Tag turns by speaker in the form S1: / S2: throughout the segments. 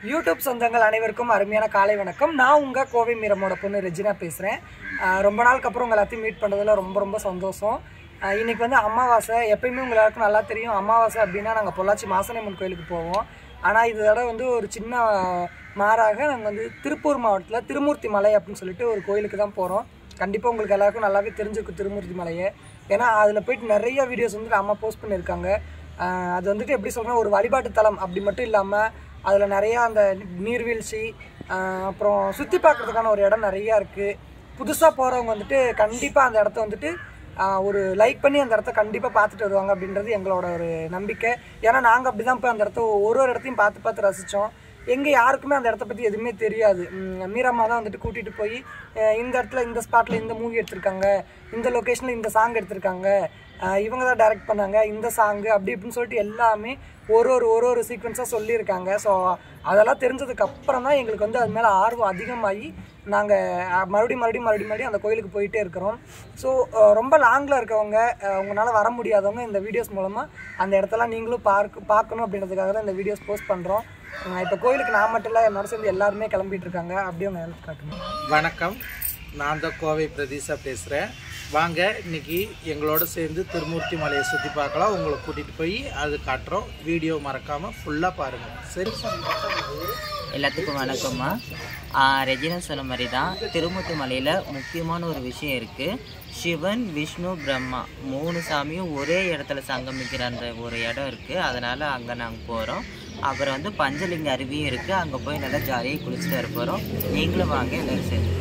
S1: YouTube சொந்தங்கள் அனைவருக்கும் அருமையான காலை வணக்கம் நான் உங்கள் கோவை மீரமோட பொண்ணு ரெஜினா பேசுகிறேன் ரொம்ப நாளுக்கு அப்புறம் உங்கள் எல்லாத்தையும் மீட் பண்ணுறதுல ரொம்ப ரொம்ப சந்தோஷம் ஆஹ் இன்னைக்கு வந்து அமாவாசை எப்பயுமே உங்க எல்லாருக்கும் நல்லா தெரியும் அமாவாசை அப்படின்னா நாங்கள் பொள்ளாச்சி மாசனியம்மன் கோயிலுக்கு போவோம் ஆனால் இது தடவை வந்து ஒரு சின்ன மாறாக நாங்கள் வந்து திருப்பூர் மாவட்டத்தில் திருமூர்த்தி மலை அப்படின்னு சொல்லிட்டு ஒரு கோயிலுக்கு தான் போகிறோம் கண்டிப்பாக உங்களுக்கு எல்லாருக்கும் நல்லாவே தெரிஞ்சிருக்கும் திருமூர்த்தி மலையை ஏன்னா அதில் போயிட்டு நிறைய வீடியோஸ் வந்துட்டு அம்மா போஸ்ட் பண்ணியிருக்காங்க ஆஹ் அது வந்துட்டு எப்படி சொல்கிறேன் ஒரு வழிபாட்டு தலம் அப்படி மட்டும் இல்லாமல் அதில் நிறையா அந்த நீர்வீழ்ச்சி ஆஹ் அப்புறம் சுற்றி பார்க்குறதுக்கான ஒரு இடம் நிறையா இருக்குது புதுசாக போகிறவங்க வந்துட்டு கண்டிப்பாக அந்த இடத்த வந்துட்டு ஆஹ் ஒரு லைக் பண்ணி அந்த இடத்த கண்டிப்பாக பார்த்துட்டு வருவாங்க அப்படின்றது எங்களோட ஒரு நம்பிக்கை ஏன்னா நாங்கள் அப்படி தான் போய் அந்த இடத்த ஒரு ஒரு இடத்தையும் பார்த்து பார்த்து ரசித்தோம் எங்கே யாருக்குமே அந்த இடத்த பற்றி எதுவுமே தெரியாது உம் மீரம்மா தான் வந்துட்டு கூட்டிகிட்டு போய் அஹ் இந்த இடத்துல இந்த ஸ்பாட்டில் இந்த மூவி எடுத்திருக்காங்க இந்த லொக்கேஷனில் இந்த சாங் எடுத்திருக்காங்க அஹ் இவங்க தான் டைரக்ட் பண்ணாங்க இந்த சாங்கு அப்படி இப்படின்னு சொல்லிட்டு எல்லாமே ஒரு ஒரு ஒரு ஒரு சீக்வன்ஸாக சொல்லியிருக்காங்க ஸோ அதெல்லாம் தெரிஞ்சதுக்கு அப்புறம் தான் எங்களுக்கு வந்து அது மேலே ஆர்வம் அதிகமாகி நாங்கள் மறுபடியும் மறுபடியும் மறுபடியும் மறுபடியும் அந்த கோயிலுக்கு போயிட்டே இருக்கிறோம் ஸோ ரொம்ப லாங்கில் இருக்கவங்க அஹ் உங்களால் வர முடியாதவங்க இந்த வீடியோஸ் மூலமாக அந்த இடத்தெல்லாம் நீங்களும் பார்க்க பார்க்கணும் அப்படின்றதுக்காக தான் இந்த வீடியோஸ் போஸ்ட் பண்ணுறோம் இப்போ கோயிலுக்கு நான் மட்டும் இல்லை என்னோட சேர்ந்து எல்லாருமே கிளம்பிட்டு இருக்காங்க அப்படியே அவங்க எடுத்து காட்டணும்
S2: வணக்கம் நான் தான் கோவை பிரதீஷா பேசுகிறேன் வாங்க இன்னைக்கு எங்களோட சேர்ந்து திருமூர்த்தி மலையை சுற்றி பார்க்கலாம் உங்களை கூட்டிகிட்டு போய் அது காட்டுறோம் வீடியோ மறக்காமல் ஃபுல்லாக பாருங்கள் சரி
S3: எல்லாத்துக்கும் வணக்கம்மா ஆ, ரெஜினா சொன்ன மாதிரி தான் திருமூர்த்தி மலையில் முக்கியமான ஒரு விஷயம் இருக்குது சிவன் விஷ்ணு பிரம்மா மூணு சாமியும் ஒரே இடத்துல சங்கமிக்கிற அந்த ஒரு இடம் இருக்குது அதனால் அங்கே நாங்கள் போகிறோம் அப்புறம் வந்து பஞ்சலிங்க அருவியும் இருக்குது அங்கே போய் நல்லா ஜாலியாக குளிச்சுட்டு வர போகிறோம் நீங்களும் வாங்க எல்லோரும் சேர்ந்து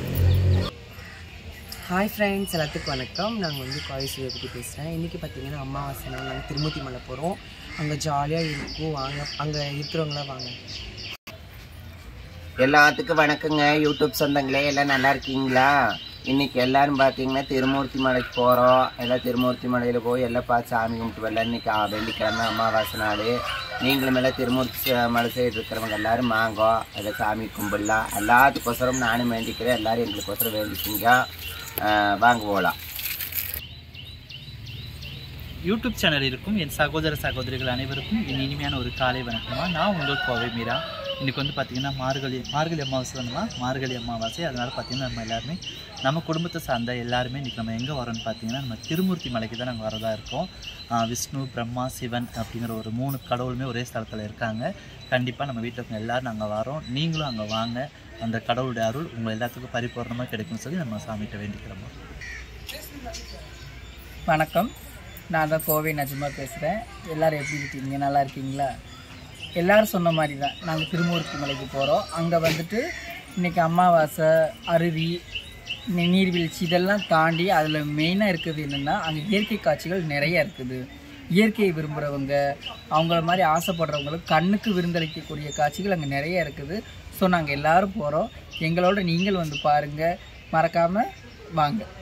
S4: ஹாய் ஃப்ரெண்ட்ஸ் எல்லாத்துக்கும் வணக்கம் நாங்கள் வந்து காலேஜ் பற்றி பேசுகிறேன் இன்றைக்கி பார்த்தீங்கன்னா அமாவாசை நாள் நாங்கள் திருமூர்த்தி மலை போகிறோம் அங்கே ஜாலியாக இருக்கும் வாங்க அங்கே இருக்கிறவங்களாம் வாங்க
S5: எல்லாத்துக்கும் வணக்கங்க யூடியூப் சொந்தங்களே எல்லாம் நல்லா இருக்கீங்களா இன்னைக்கு எல்லாரும் பார்த்தீங்கன்னா திருமூர்த்தி மலைக்கு போகிறோம் எல்லாம் திருமூர்த்தி மலையில் போய் எல்லாம் பார்த்து சாமி கும்பிட்டு வரலாம் இன்னைக்கு ஆ, வெள்ளிக்கிழமை அமாவாசை நாள் நீங்களும் எல்லாம் திருமூர்த்தி ச- மலை சைடு இருக்கிறவங்க எல்லாரும் வாங்கோ எல்லாம் சாமி கும்பிடலாம் எல்லாத்துக்கோசரம் நானும் வேண்டிக்கிறேன் எல்லாரும் எங்களுக்கோசரம் வேண்டிக்கிங்க ஆ, வாங்க போகலாம்
S6: யூடியூப் சேனல் இருக்கும் என் சகோதர சகோதரிகள் அனைவருக்கும் என் இனிமையான ஒரு காலை வணக்கமா நான் உங்கள் கோவை மீரா இன்னைக்கு வந்து பார்த்தீங்கன்னா மார்கழி மார்கழி அமாவாசை தானமா மார்கழி அமாவாசை அதனால் பார்த்தீங்கன்னா நம்ம எல்லாருமே நம்ம குடும்பத்தை சார்ந்த எல்லாருமே இன்றைக்கி நம்ம எங்கே வரோம்னு பார்த்தீங்கன்னா நம்ம திருமூர்த்தி மலைக்கு தான் நாங்கள் வரதா இருக்கோம் ஆஹ் விஷ்ணு பிரம்மா சிவன் அப்படிங்கிற ஒரு மூணு கடவுளுமே ஒரே ஸ்தலத்தில் இருக்காங்க கண்டிப்பாக நம்ம வீட்டில் இருக்கவங்க எல்லாரும் நாங்கள் வரோம் நீங்களும் அங்கே வாங்க அந்த கடவுளுடைய அருள் உங்கள் எல்லாத்துக்கும் பரிபூர்ணமாக கிடைக்கும்னு சொல்லி நம்ம சாமிகிட்ட வேண்டிக்கிறோம்
S7: வணக்கம் நான் தான் கோவை நஜ்மா பேசுகிறேன் எல்லாரும் எப்படி இருக்கீங்க நல்லா இருக்கீங்களா எல்லாரும் சொன்ன மாதிரி தான் நாங்கள் திருமூர்த்தி மலைக்கு போகிறோம் அங்கே வந்துட்டு இன்றைக்கி அமாவாசை அருவி நி- நீர்வீழ்ச்சி இதெல்லாம் தாண்டி அதில் மெயினாக இருக்குது என்னென்னா அங்கே இயற்கை காட்சிகள் நிறைய இருக்குது இயற்கையை விரும்புகிறவங்க அவங்கள மாதிரி ஆசைப்படுறவங்களுக்கு கண்ணுக்கு விருந்தளிக்கக்கூடிய காட்சிகள் அங்கே நிறைய இருக்குது ஸோ நாங்கள் எல்லாரும் போகிறோம் எங்களோட நீங்கள் வந்து பாருங்கள் மறக்காமல் வாங்க